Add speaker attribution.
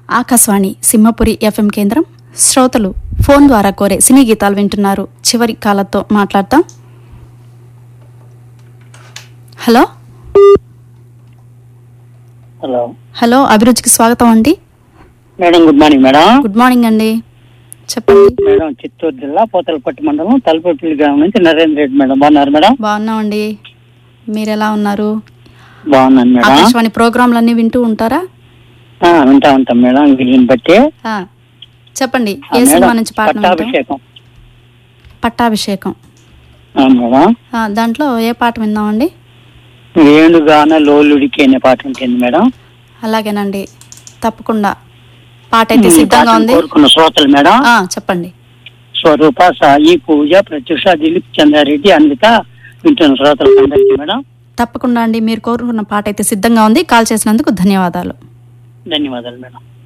Speaker 1: Akashvani Simhapuri FM కేంద్రం శ్రోతలు phone ద్వారా కోరే సినీ గీతాలు వింటున్నారు చివరి కాలతో మాట్లాడతాం హలో
Speaker 2: హలో
Speaker 1: హలో అభిరుచికి స్వాగతం అండి
Speaker 2: madam good morning madam
Speaker 1: good morning అండి చెప్పండి
Speaker 2: మేడం చిత్తూరు జిల్లా పోతలపట్టు మండలం తలపల్లి గ్రామం నుంచి నరేంద్ర రెడ్డి మేడం బాగున్నారు మేడం
Speaker 1: బాగున్నామండి మీరు ఎలా ఉన్నారు
Speaker 2: బాగున్నాను మేడం
Speaker 1: ఆకాశవాణి ప్రోగ్రాంలన్నీ వింటూ ఉంటారా
Speaker 2: ఆ, వింటా ఉంటాం మేడం వీళ్ళని బట్టి
Speaker 1: ఆ, చెప్పండి
Speaker 2: ఆ,
Speaker 1: ఏ
Speaker 2: మేడం,
Speaker 1: సినిమా నుంచి పాట వింటాం?
Speaker 2: పట్టాభిషేకం
Speaker 1: పట్టాభిషేకం
Speaker 2: ఆ, మేడం
Speaker 1: ఆ, దాంట్లో ఏ పాట విందామండి
Speaker 2: వేణుగాన లోలుడికి అనే పాట ఉంటుంది మేడం
Speaker 1: అలాగేనండి తప్పకుండా పాట అయితే
Speaker 2: ఈ
Speaker 1: సిద్ధంగా
Speaker 2: పాటను
Speaker 1: ఉంది
Speaker 2: కోరుకున్న శ్రోతలు మేడం
Speaker 1: ఆ, చెప్పండి
Speaker 2: స్వరూప సాయి పూజ ప్రత్యూష దిలీప్ చంద్రారెడ్డి అన్విత వింటున్న శ్రోతలకు అందరికీ మేడం
Speaker 1: తప్పకుండా అండి మీరు కోరుకున్న పాట అయితే సిద్ధంగా ఉంది కాల్ చేసినందుకు ధన్యవాదాలు
Speaker 2: ధన్యవాదాలు మేడం